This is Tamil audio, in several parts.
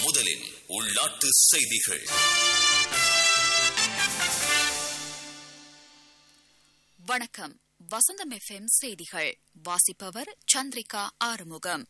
முதலில் உள்நாட்டு செய்திகள் வணக்கம் வசந்தம் எஃப்எம் செய்திகள் வாசிப்பவர் சந்திரிகா ஆறுமுகம்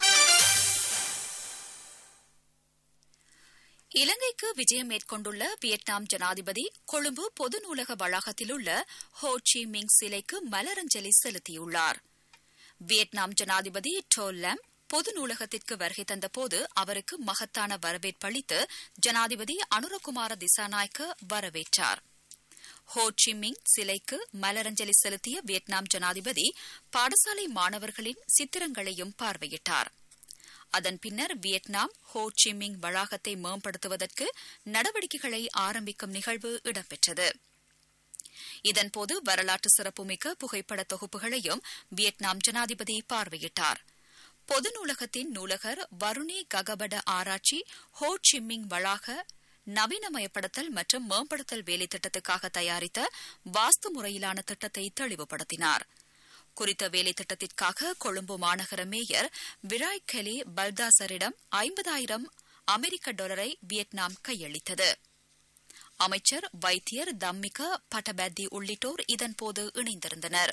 இலங்கைக்கு விஜயம் மேற்கொண்டுள்ள வியட்நாம் ஜனாதிபதி கொழும்பு பொது நூலக வளாகத்தில் உள்ள ஹோ சி மிங் சிலைக்கு மலரஞ்சலி செலுத்தியுள்ளார் வியட்நாம் ஜனாதிபதி டோ லம் பொது நூலகத்திற்கு வருகை தந்தபோது அவருக்கு மகத்தான வரவேற்பளித்து ஜனாதிபதி அனுரகுமார திசாநாயக்க வரவேற்றார் ஹோ சி மிங் சிலைக்கு மலரஞ்சலி செலுத்திய வியட்நாம் ஜனாதிபதி பாடசாலை மாணவர்களின் சித்திரங்களையும் பார்வையிட்டார் அதன் பின்னர் வியட்நாம் ஹோ சி மிங் வளாகத்தை மேம்படுத்துவதற்கு நடவடிக்கைகளை ஆரம்பிக்கும் நிகழ்வு இடம்பெற்றது இதன்போது வரலாற்று சிறப்புமிக்க புகைப்பட தொகுப்புகளையும் வியட்நாம் ஜனாதிபதி பார்வையிட்டார் பொது நூலகத்தின் நூலகர் வருணி ககபட ஆராய்ச்சி ஹோ சிம்மிங் வளாக நவீனமயப்படுத்தல் மற்றும் மேம்படுத்தல் வேலை திட்டத்துக்காக தயாரித்த வாஸ்து முறையிலான திட்டத்தை தெளிவுபடுத்தினார் குறித்த வேலை திட்டத்திற்காக கொழும்பு மாநகர மேயர் விராய் கெலி பல்தாசரிடம் ஐம்பதாயிரம் அமெரிக்க டாலரை வியட்நாம் கையளித்தது அமைச்சர் வைத்தியர் தம்மிக பட்டபேத்தி உள்ளிட்டோர் இதன்போது இணைந்திருந்தனர்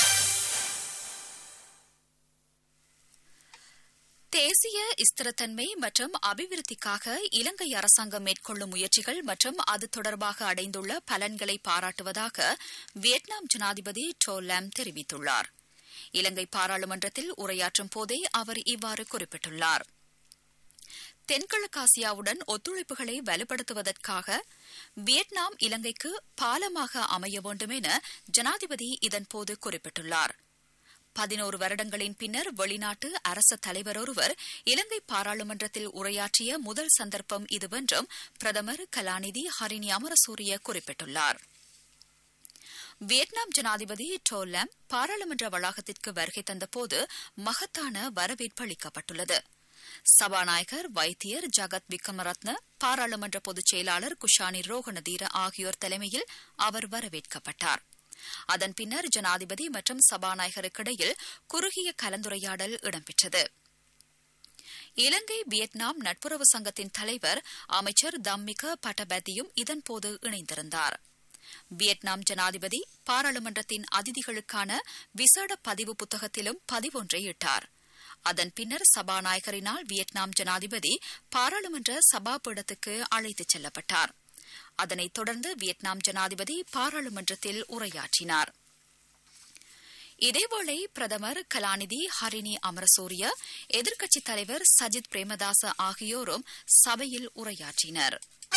தேசிய ஸ்திரத்தன்மை மற்றும் அபிவிருத்திக்காக இலங்கை அரசாங்கம் மேற்கொள்ளும் முயற்சிகள் மற்றும் அது தொடர்பாக அடைந்துள்ள பலன்களை பாராட்டுவதாக வியட்நாம் ஜனாதிபதி டோ லாம் தெரிவித்துள்ளார் இலங்கை பாராளுமன்றத்தில் உரையாற்றும் போதே அவர் இவ்வாறு குறிப்பிட்டுள்ளார் தென்கிழக்காசியாவுடன் ஒத்துழைப்புகளை வலுப்படுத்துவதற்காக வியட்நாம் இலங்கைக்கு பாலமாக அமைய வேண்டும் என ஜனாதிபதி இதன்போது குறிப்பிட்டுள்ளார் பதினோரு வருடங்களின் பின்னர் வெளிநாட்டு அரச தலைவர் ஒருவர் இலங்கை பாராளுமன்றத்தில் உரையாற்றிய முதல் சந்தர்ப்பம் இதுவென்றும் பிரதமர் கலாநிதி ஹரிணி அமரசூரிய குறிப்பிட்டுள்ளார் வியட்நாம் ஜனாதிபதி டோலம் பாராளுமன்ற வளாகத்திற்கு வருகை தந்தபோது மகத்தான வரவேற்பு அளிக்கப்பட்டுள்ளது சபாநாயகர் வைத்தியர் ஜகத் விக்ரமரத்ன பாராளுமன்ற பொதுச் செயலாளர் குஷானி ரோகணதீர ஆகியோர் தலைமையில் அவர் வரவேற்கப்பட்டார் அதன் பின்னர் ஜனாதிபதி மற்றும் சபாநாயகருக்கிடையில் குறுகிய கலந்துரையாடல் இடம்பெற்றது இலங்கை வியட்நாம் நட்புறவு சங்கத்தின் தலைவர் அமைச்சர் தம்மிக பட்டபேத்தியும் இதன்போது இணைந்திருந்தார் வியட்நாம் ஜனாதிபதி பாராளுமன்றத்தின் அதிதிகளுக்கான விசேட பதிவு புத்தகத்திலும் பதிவொன்றை இட்டார் அதன் பின்னர் சபாநாயகரினால் வியட்நாம் ஜனாதிபதி பாராளுமன்ற சபாபீடத்துக்கு அழைத்துச் செல்லப்பட்டார் அதனைத் தொடர்ந்து வியட்நாம் ஜனாதிபதி பாராளுமன்றத்தில் உரையாற்றினார் இதேவேளை பிரதமர் கலாநிதி ஹரிணி அமரசூரிய எதிர்க்கட்சித் தலைவர் சஜித் பிரேமதாச ஆகியோரும் சபையில் உரையாற்றினர்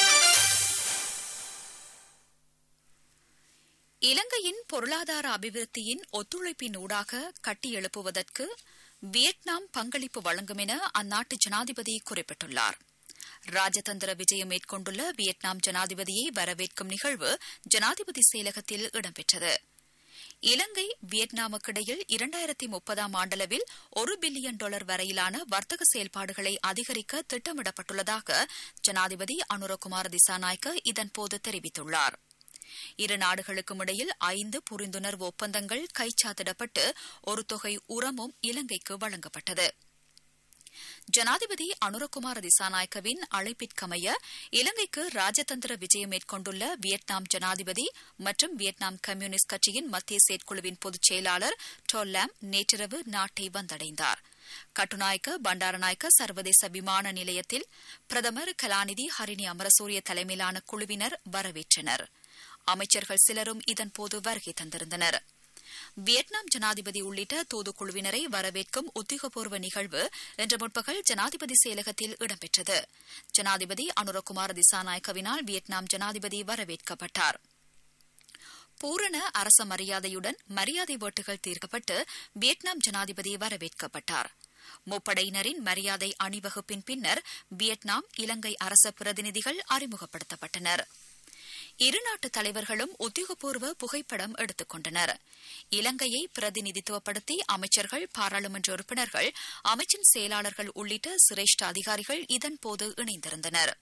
இலங்கையின் பொருளாதார அபிவிருத்தியின் ஒத்துழைப்பின் ஊடாக கட்டியெழுப்புவதற்கு வியட்நாம் பங்களிப்பு வழங்கும் என அந்நாட்டு ஜனாதிபதி குறிப்பிட்டுள்ளார் ராஜதந்திர விஜயம் மேற்கொண்டுள்ள வியட்நாம் ஜனாதிபதியை வரவேற்கும் நிகழ்வு ஜனாதிபதி செயலகத்தில் இடம்பெற்றது இலங்கை வியட்நாமுக்கிடையில் இரண்டாயிரத்தி முப்பதாம் ஆண்டளவில் ஒரு பில்லியன் டாலர் வரையிலான வர்த்தக செயல்பாடுகளை அதிகரிக்க திட்டமிடப்பட்டுள்ளதாக ஜனாதிபதி அனுரகுமார் திசாநாயக்க இதன்போது தெரிவித்துள்ளார் இரு நாடுகளுக்கும் இடையில் ஐந்து புரிந்துணர்வு ஒப்பந்தங்கள் கைச்சாத்திடப்பட்டு ஒரு தொகை உரமும் இலங்கைக்கு வழங்கப்பட்டது ஜனாதிபதி அனுரகுமார திசாநாயக்கவின் அழைப்பிற்கமைய இலங்கைக்கு ராஜதந்திர விஜயம் மேற்கொண்டுள்ள வியட்நாம் ஜனாதிபதி மற்றும் வியட்நாம் கம்யூனிஸ்ட் கட்சியின் மத்திய செயற்குழுவின் பொதுச் செயலாளர் டோல்லாம் நேற்றிரவு நாட்டை வந்தடைந்தார் கட்டுநாயக்க பண்டாரநாயக்க சர்வதேச விமான நிலையத்தில் பிரதமர் கலாநிதி ஹரிணி அமரசூரிய தலைமையிலான குழுவினர் வரவேற்றனர் அமைச்சர்கள் சிலரும் இதன்போது வருகை தந்திருந்தனா் வியட்நாம் ஜனாதிபதி உள்ளிட்ட தூதுக்குழுவினரை வரவேற்கும் உத்தியோகபூர்வ நிகழ்வு இன்று முற்பகல் ஜனாதிபதி செயலகத்தில் இடம்பெற்றது ஜனாதிபதி அனுரகுமார் திசாநாயக்கவினால் வியட்நாம் ஜனாதிபதி வரவேற்கப்பட்டார் பூரண அரச மரியாதையுடன் மரியாதை வேட்டுகள் தீர்க்கப்பட்டு வியட்நாம் ஜனாதிபதி வரவேற்கப்பட்டார் முப்படையினரின் மரியாதை அணிவகுப்பின் பின்னர் வியட்நாம் இலங்கை அரச பிரதிநிதிகள் அறிமுகப்படுத்தப்பட்டனா் இருநாட்டு தலைவர்களும் உத்தியோகபூர்வ புகைப்படம் எடுத்துக் கொண்டனர் இலங்கையை பிரதிநிதித்துவப்படுத்தி அமைச்சர்கள் பாராளுமன்ற உறுப்பினர்கள் அமைச்சின் செயலாளர்கள் உள்ளிட்ட சிரேஷ்ட அதிகாரிகள் இதன்போது இணைந்திருந்தனர்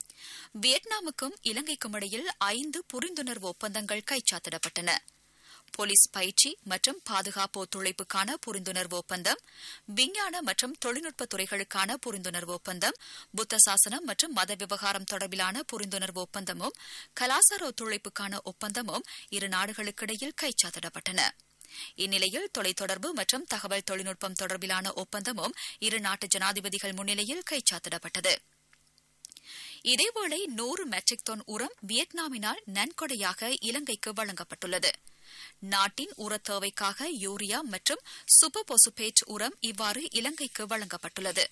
வியட்நாமுக்கும் இலங்கைக்கும் இடையில் ஐந்து புரிந்துணர்வு ஒப்பந்தங்கள் கைச்சாத்திடப்பட்டன போலீஸ் பயிற்சி மற்றும் பாதுகாப்பு ஒத்துழைப்புக்கான புரிந்துணர்வு ஒப்பந்தம் விஞ்ஞான மற்றும் தொழில்நுட்ப துறைகளுக்கான புரிந்துணர்வு ஒப்பந்தம் புத்த சாசனம் மற்றும் மத விவகாரம் தொடர்பிலான புரிந்துணர்வு ஒப்பந்தமும் கலாசார ஒத்துழைப்புக்கான ஒப்பந்தமும் இரு நாடுகளுக்கிடையில் கைச்சாத்திடப்பட்டன இந்நிலையில் தொலைத்தொடர்பு மற்றும் தகவல் தொழில்நுட்பம் தொடர்பிலான ஒப்பந்தமும் இரு நாட்டு ஜனாதிபதிகள் முன்னிலையில் கைச்சாத்திடப்பட்டது இதேவேளை நூறு மெட்ரிக் டன் உரம் வியட்நாமினால் நன்கொடையாக இலங்கைக்கு வழங்கப்பட்டுள்ளது நாட்டின் உரத் தேவைக்காக யூரியா மற்றும் சூப்பர் பொசுபேட் உரம் இவ்வாறு இலங்கைக்கு வழங்கப்பட்டுள்ளது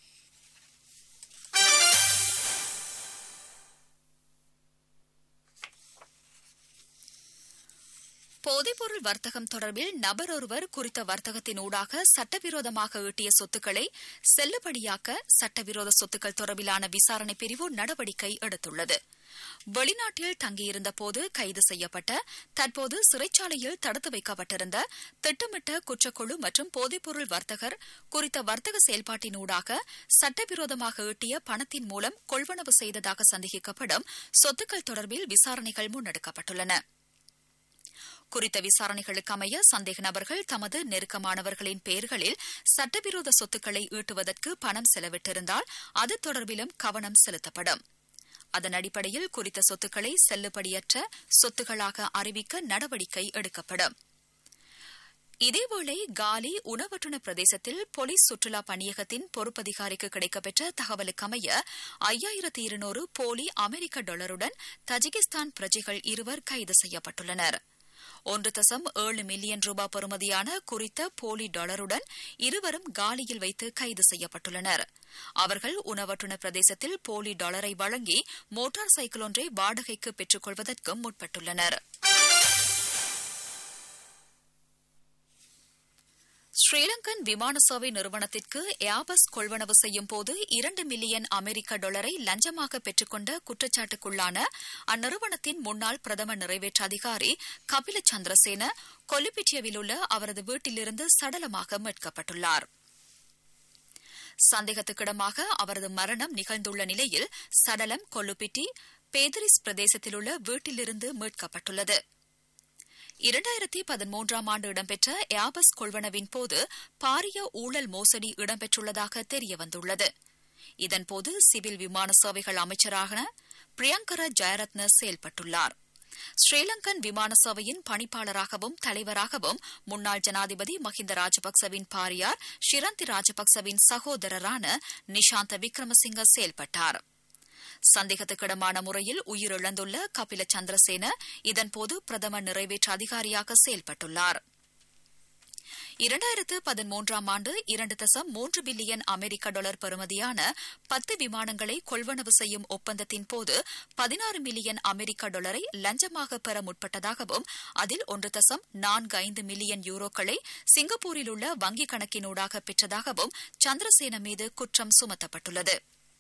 போதைப்பொருள் வர்த்தகம் தொடர்பில் நபர் ஒருவர் குறித்த வர்த்தகத்தின் ஊடாக சட்டவிரோதமாக ஈட்டிய சொத்துக்களை செல்லுபடியாக்க சட்டவிரோத சொத்துக்கள் தொடர்பிலான விசாரணை பிரிவு நடவடிக்கை எடுத்துள்ளது வெளிநாட்டில் தங்கியிருந்த போது கைது செய்யப்பட்ட தற்போது சிறைச்சாலையில் தடுத்து வைக்கப்பட்டிருந்த திட்டமிட்ட குற்றக்குழு மற்றும் போதைப்பொருள் வர்த்தகர் குறித்த வர்த்தக செயல்பாட்டினூடாக சட்டவிரோதமாக ஈட்டிய பணத்தின் மூலம் கொள்வனவு செய்ததாக சந்தேகிக்கப்படும் சொத்துக்கள் தொடர்பில் விசாரணைகள் முன்னெடுக்கப்பட்டுள்ளன குறித்த விசாரணைகளுக்கு அமைய சந்தேக நபர்கள் தமது நெருக்கமானவர்களின் பெயர்களில் சட்டவிரோத சொத்துக்களை ஈட்டுவதற்கு பணம் செலவிட்டிருந்தால் அது தொடர்பிலும் கவனம் செலுத்தப்படும் அதன் அடிப்படையில் குறித்த சொத்துக்களை செல்லுபடியற்ற சொத்துக்களாக அறிவிக்க நடவடிக்கை எடுக்கப்படும் இதேவேளை காலி உணவற்றுண பிரதேசத்தில் போலீஸ் சுற்றுலா பணியகத்தின் பொறுப்பதிகாரிக்கு கிடைக்கப்பெற்ற தகவலுக்கமைய ஐயாயிரத்து இருநூறு போலி அமெரிக்க டாலருடன் தஜிகிஸ்தான் பிரஜைகள் இருவர் கைது செய்யப்பட்டுள்ளனா் ஒன்று தசம் ஏழு மில்லியன் ரூபாய் பெறுமதியான குறித்த போலி டாலருடன் இருவரும் காலியில் வைத்து கைது செய்யப்பட்டுள்ளனர் அவர்கள் உணவற்றுண பிரதேசத்தில் போலி டாலரை வழங்கி மோட்டார் சைக்கிள் ஒன்றை வாடகைக்கு பெற்றுக் கொள்வதற்கும் முற்பட்டுள்ளனா் ஸ்ரீலங்கன் விமான சேவை நிறுவனத்திற்கு ஏபஸ் கொள்வனவு செய்யும் போது இரண்டு மில்லியன் அமெரிக்க டாலரை லஞ்சமாக பெற்றுக்கொண்ட குற்றச்சாட்டுக்குள்ளான அந்நிறுவனத்தின் முன்னாள் பிரதம நிறைவேற்ற அதிகாரி கபில சந்திரசேன கொல்லுப்பிட்டியவில் உள்ள அவரது வீட்டிலிருந்து சடலமாக மீட்கப்பட்டுள்ளார் சந்தேகத்துக்கிடமாக அவரது மரணம் நிகழ்ந்துள்ள நிலையில் சடலம் கொல்லுப்பிட்டி பேதரிஸ் பிரதேசத்தில் உள்ள வீட்டிலிருந்து மீட்கப்பட்டுள்ளது இரண்டாயிரத்தி பதிமூன்றாம் ஆண்டு இடம்பெற்ற ஏபஸ் கொள்வனவின் போது பாரிய ஊழல் மோசடி இடம்பெற்றுள்ளதாக தெரியவந்துள்ளது இதன்போது சிவில் விமான சேவைகள் அமைச்சராக பிரியங்கர ஜெயரத்ன செயல்பட்டுள்ளார் ஸ்ரீலங்கன் விமான சேவையின் பணிப்பாளராகவும் தலைவராகவும் முன்னாள் ஜனாதிபதி மஹிந்த ராஜபக்சவின் பாரியார் ஷிரந்தி ராஜபக்சவின் சகோதரரான நிஷாந்த விக்ரமசிங்க செயல்பட்டார் சந்தேகத்துக்கிடமான முறையில் உயிரிழந்துள்ள கபில சந்திரசேன இதன்போது பிரதமர் நிறைவேற்ற அதிகாரியாக செயல்பட்டுள்ளார் இரண்டாயிரத்து பதிமூன்றாம் ஆண்டு இரண்டு தசம் மூன்று பில்லியன் அமெரிக்க டாலர் பெறுமதியான பத்து விமானங்களை கொள்வனவு செய்யும் ஒப்பந்தத்தின் போது பதினாறு மில்லியன் அமெரிக்க டாலரை லஞ்சமாக பெற முற்பட்டதாகவும் அதில் ஒன்று தசம் நான்கு ஐந்து மில்லியன் யூரோக்களை சிங்கப்பூரில் உள்ள வங்கிக் கணக்கினூடாக பெற்றதாகவும் சந்திரசேன மீது குற்றம் சுமத்தப்பட்டுள்ளது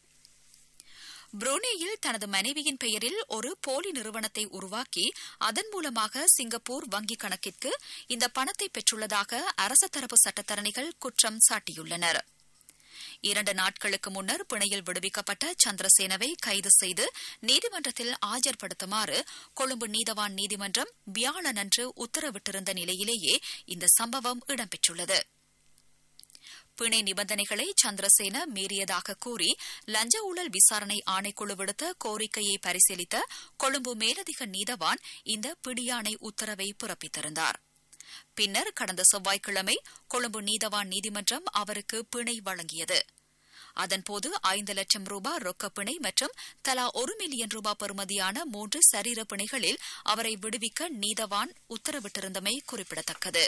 புரூனேயில் தனது மனைவியின் பெயரில் ஒரு போலி நிறுவனத்தை உருவாக்கி அதன் மூலமாக சிங்கப்பூர் வங்கிக் கணக்கிற்கு இந்த பணத்தை பெற்றுள்ளதாக அரச தரப்பு சட்டத்தரணிகள் குற்றம் சாட்டியுள்ளனர் இரண்டு நாட்களுக்கு முன்னர் பிணையில் விடுவிக்கப்பட்ட சந்திரசேனவை கைது செய்து நீதிமன்றத்தில் ஆஜர்படுத்துமாறு கொழும்பு நீதவான் நீதிமன்றம் வியாழனன்று உத்தரவிட்டிருந்த நிலையிலேயே இந்த சம்பவம் இடம்பெற்றுள்ளது பிணை நிபந்தனைகளை சந்திரசேன மீறியதாக கூறி லஞ்ச ஊழல் விசாரணை ஆணைக்குழு விடுத்த கோரிக்கையை பரிசீலித்த கொழும்பு மேலதிக நீதவான் இந்த பிடியாணை உத்தரவை பிறப்பித்திருந்தார் பின்னர் கடந்த செவ்வாய்க்கிழமை கொழும்பு நீதவான் நீதிமன்றம் அவருக்கு பிணை வழங்கியது அதன்போது ஐந்து லட்சம் ரூபாய் ரொக்க பிணை மற்றும் தலா ஒரு மில்லியன் ரூபாய் பெறுமதியான மூன்று சரீர பிணைகளில் அவரை விடுவிக்க நீதவான் உத்தரவிட்டிருந்தமை குறிப்பிடத்தக்கது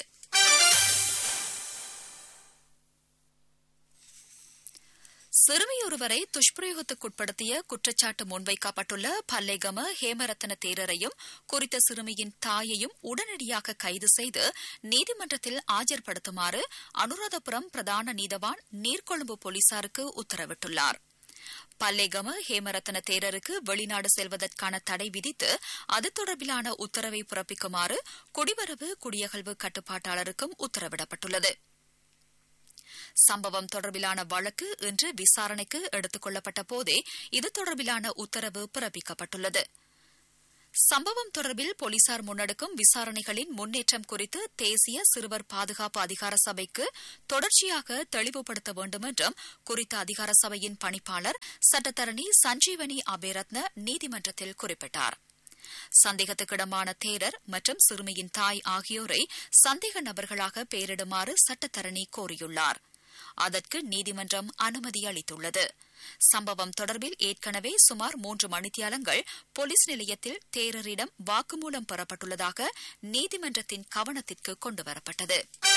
சிறுமியொருவரை துஷ்பிரயோகத்துக்குட்படுத்திய குற்றச்சாட்டு முன்வைக்கப்பட்டுள்ள பல்லேகம ஹேமரத்ன தேரரையும் குறித்த சிறுமியின் தாயையும் உடனடியாக கைது செய்து நீதிமன்றத்தில் ஆஜர்படுத்துமாறு அனுராதபுரம் பிரதான நீதவான் நீர்கொழும்பு போலீசாருக்கு உத்தரவிட்டுள்ளார் பல்லேகம ஹேமரத்ன தேரருக்கு வெளிநாடு செல்வதற்கான தடை விதித்து அது தொடர்பிலான உத்தரவை பிறப்பிக்குமாறு குடிவரவு குடியகழ்வு கட்டுப்பாட்டாளருக்கும் உத்தரவிடப்பட்டுள்ளது சம்பவம் தொடர்பிலான வழக்கு இன்று விசாரணைக்கு எடுத்துக் கொள்ளப்பட்ட போதே இது தொடர்பிலான உத்தரவு பிறப்பிக்கப்பட்டுள்ளது சம்பவம் தொடர்பில் போலீசார் முன்னெடுக்கும் விசாரணைகளின் முன்னேற்றம் குறித்து தேசிய சிறுவர் பாதுகாப்பு அதிகார சபைக்கு தொடர்ச்சியாக தெளிவுபடுத்த வேண்டும் என்றும் குறித்த அதிகார சபையின் பணிப்பாளர் சட்டத்தரணி சஞ்சீவனி அபேரத்ன நீதிமன்றத்தில் குறிப்பிட்டார் சந்தேகத்துக்கிடமான தேரர் மற்றும் சிறுமியின் தாய் ஆகியோரை சந்தேக நபர்களாக பெயரிடுமாறு சட்டத்தரணி கோரியுள்ளார் அதற்கு நீதிமன்றம் அனுமதி அளித்துள்ளது சம்பவம் தொடர்பில் ஏற்கனவே சுமார் மூன்று மணித்தியாலங்கள் போலீஸ் நிலையத்தில் தேரரிடம் வாக்குமூலம் பெறப்பட்டுள்ளதாக நீதிமன்றத்தின் கவனத்திற்கு கொண்டுவரப்பட்டது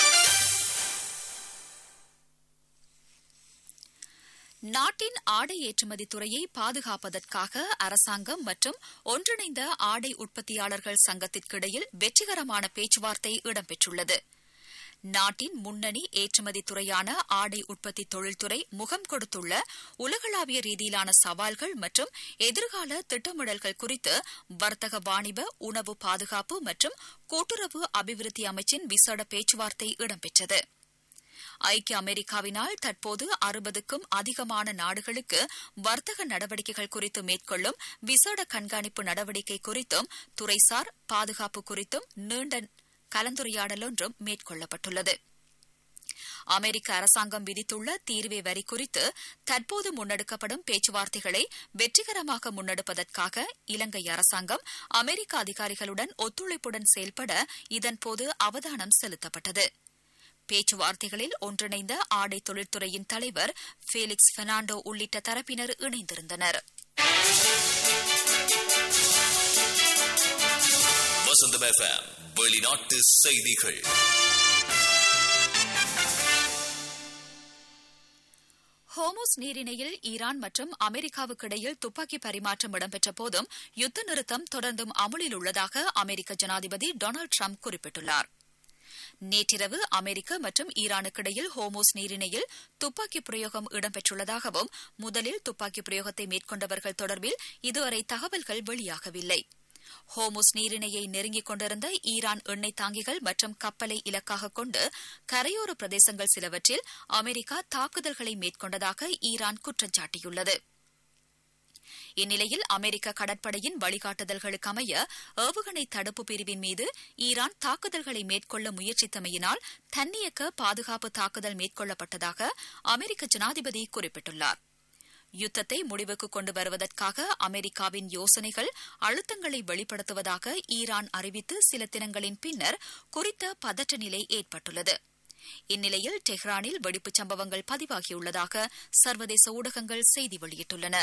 நாட்டின் ஆடை ஏற்றுமதி துறையை பாதுகாப்பதற்காக அரசாங்கம் மற்றும் ஒன்றிணைந்த ஆடை உற்பத்தியாளர்கள் சங்கத்திற்கிடையில் வெற்றிகரமான பேச்சுவார்த்தை இடம்பெற்றுள்ளது நாட்டின் முன்னணி ஏற்றுமதி துறையான ஆடை உற்பத்தி தொழில்துறை முகம் கொடுத்துள்ள உலகளாவிய ரீதியிலான சவால்கள் மற்றும் எதிர்கால திட்டமிடல்கள் குறித்து வர்த்தக வாணிப உணவு பாதுகாப்பு மற்றும் கூட்டுறவு அபிவிருத்தி அமைச்சின் விசேட பேச்சுவார்த்தை இடம்பெற்றது ஐக்கிய அமெரிக்காவினால் தற்போது அறுபதுக்கும் அதிகமான நாடுகளுக்கு வர்த்தக நடவடிக்கைகள் குறித்து மேற்கொள்ளும் விசேட கண்காணிப்பு நடவடிக்கை குறித்தும் துறைசார் பாதுகாப்பு குறித்தும் நீண்ட கலந்துரையாடல் ஒன்றும் மேற்கொள்ளப்பட்டுள்ளது அமெரிக்க அரசாங்கம் விதித்துள்ள தீர்வை வரி குறித்து தற்போது முன்னெடுக்கப்படும் பேச்சுவார்த்தைகளை வெற்றிகரமாக முன்னெடுப்பதற்காக இலங்கை அரசாங்கம் அமெரிக்க அதிகாரிகளுடன் ஒத்துழைப்புடன் செயல்பட இதன்போது அவதானம் செலுத்தப்பட்டது பேச்சுவார்த்தைகளில் ஒன்றிணைந்த ஆடை தொழில்துறையின் தலைவர் ஃபேலிக்ஸ் பெர்னாண்டோ உள்ளிட்ட தரப்பினர் இணைந்திருந்தனர் வசந்தம் எஃப்எம் வெளிநாட்டு செய்திகள் ஹோமோஸ் நீரிணையில் ஈரான் மற்றும் அமெரிக்காவுக்கு இடையில் துப்பாக்கி பரிமாற்றம் இடம்பெற்ற போதும் யுத்த நிறுத்தம் தொடர்ந்தும் அமுலில் உள்ளதாக அமெரிக்க ஜனாதிபதி டொனால்டு ட்ரம்ப் குறிப்பிட்டுள்ளார் நேற்றிரவு அமெரிக்க மற்றும் ஈரானுக்கிடையில் ஹோமோஸ் நீரிணையில் துப்பாக்கி பிரயோகம் இடம்பெற்றுள்ளதாகவும் முதலில் துப்பாக்கி பிரயோகத்தை மேற்கொண்டவர்கள் தொடர்பில் இதுவரை தகவல்கள் வெளியாகவில்லை ஹோமுஸ் நீரிணையை நெருங்கிக் கொண்டிருந்த ஈரான் எண்ணெய் தாங்கிகள் மற்றும் கப்பலை இலக்காக கொண்டு கரையோர பிரதேசங்கள் சிலவற்றில் அமெரிக்கா தாக்குதல்களை மேற்கொண்டதாக ஈரான் குற்றம் சாட்டியுள்ளது இந்நிலையில் அமெரிக்க கடற்படையின் வழிகாட்டுதல்களுக்கு அமைய ஏவுகணை தடுப்பு பிரிவின் மீது ஈரான் தாக்குதல்களை மேற்கொள்ள முயற்சித்தமையினால் தன்னியக்க பாதுகாப்பு தாக்குதல் மேற்கொள்ளப்பட்டதாக அமெரிக்க ஜனாதிபதி குறிப்பிட்டுள்ளார் யுத்தத்தை முடிவுக்கு கொண்டு வருவதற்காக அமெரிக்காவின் யோசனைகள் அழுத்தங்களை வெளிப்படுத்துவதாக ஈரான் அறிவித்து சில தினங்களின் பின்னர் குறித்த பதற்ற நிலை ஏற்பட்டுள்ளது இந்நிலையில் டெஹ்ரானில் வெடிப்புச் சம்பவங்கள் பதிவாகியுள்ளதாக சர்வதேச ஊடகங்கள் செய்தி வெளியிட்டுள்ளன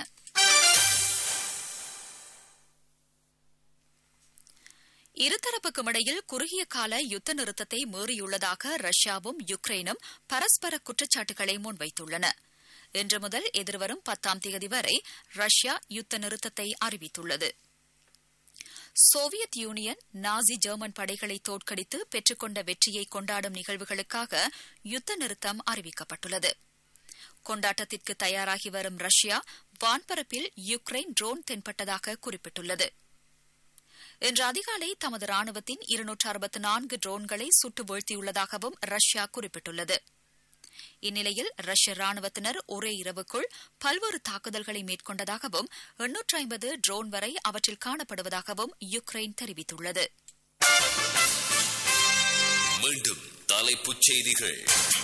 இருதரப்புக்கும் இடையில் குறுகிய கால யுத்த நிறுத்தத்தை மீறியுள்ளதாக ரஷ்யாவும் யுக்ரைனும் பரஸ்பர குற்றச்சாட்டுகளை முன்வைத்துள்ளன இன்று முதல் எதிர்வரும் பத்தாம் தேதி வரை ரஷ்யா யுத்த நிறுத்தத்தை அறிவித்துள்ளது சோவியத் யூனியன் நாசி ஜெர்மன் படைகளை தோற்கடித்து பெற்றுக்கொண்ட வெற்றியை கொண்டாடும் நிகழ்வுகளுக்காக யுத்த நிறுத்தம் அறிவிக்கப்பட்டுள்ளது கொண்டாட்டத்திற்கு தயாராகி வரும் ரஷ்யா வான்பரப்பில் யுக்ரைன் ட்ரோன் தென்பட்டதாக குறிப்பிட்டுள்ளது இன்று அதிகாலை தமது ராணுவத்தின் இருநூற்று அறுபத்து நான்கு ட்ரோன்களை சுட்டு வீழ்த்தியுள்ளதாகவும் ரஷ்யா குறிப்பிட்டுள்ளது இந்நிலையில் ரஷ்ய ராணுவத்தினர் ஒரே இரவுக்குள் பல்வேறு தாக்குதல்களை மேற்கொண்டதாகவும் எண்ணூற்று ஐம்பது ட்ரோன் வரை அவற்றில் காணப்படுவதாகவும் யுக்ரைன் தெரிவித்துள்ளது மீண்டும் தலைப்புச் செய்திகள்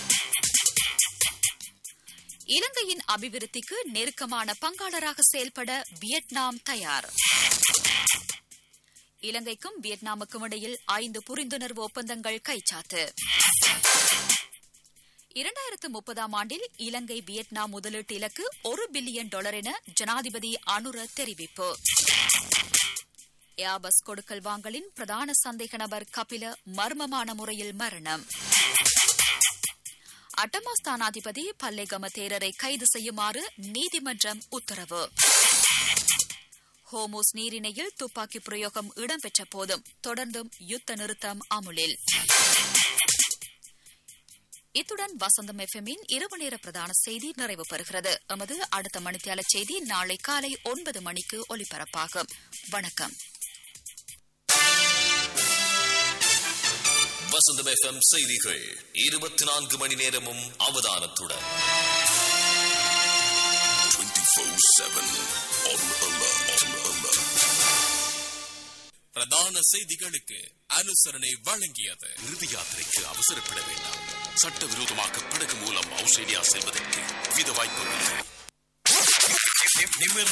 இலங்கையின் அபிவிருத்திக்கு நெருக்கமான பங்காளராக செயல்பட வியட்நாம் தயார் இலங்கைக்கும் வியட்நாமுக்கும் இடையில் ஐந்து புரிந்துணர்வு ஒப்பந்தங்கள் கைச்சாத்து இரண்டாயிரத்து முப்பதாம் ஆண்டில் இலங்கை வியட்நாம் முதலீட்டு இலக்கு ஒரு பில்லியன் டாலர் என ஜனாதிபதி அனுர தெரிவிப்பு ஏபஸ் கொடுக்கல் வாங்கலின் பிரதான சந்தேக நபர் கபில மர்மமான முறையில் மரணம் அட்டமா ஸ்தானாதிபதி பல்லேகம தேரரை கைது செய்யுமாறு நீதிமன்றம் உத்தரவு ஹோமோஸ் நீரிணையில் துப்பாக்கி பிரயோகம் இடம்பெற்ற போதும் தொடர்ந்தும் யுத்த நிறுத்தம் அமுலில் இத்துடன் வசந்தம் எஃப்எம்மின் இரவு நேர பிரதான செய்தி நிறைவு பெறுகிறது எமது அடுத்த மணித்தியால செய்தி நாளை காலை ஒன்பது மணிக்கு ஒலிபரப்பாகும் வணக்கம் வசந்தம் எஃப்எம் செய்திகள் இருபத்தி நான்கு மணி நேரமும் அவதானத்துடன் 24-7 on alert. On alert. பிரதான செய்திகளுக்கு அனுசரணை வழங்கியது இறுதி யாத்திரைக்கு அவசரப்பட வேண்டாம் சட்டவிரோதமாக படகு மூலம் ஆஸ்திரேலியா செல்வதற்கு வித வாய்ப்புகள்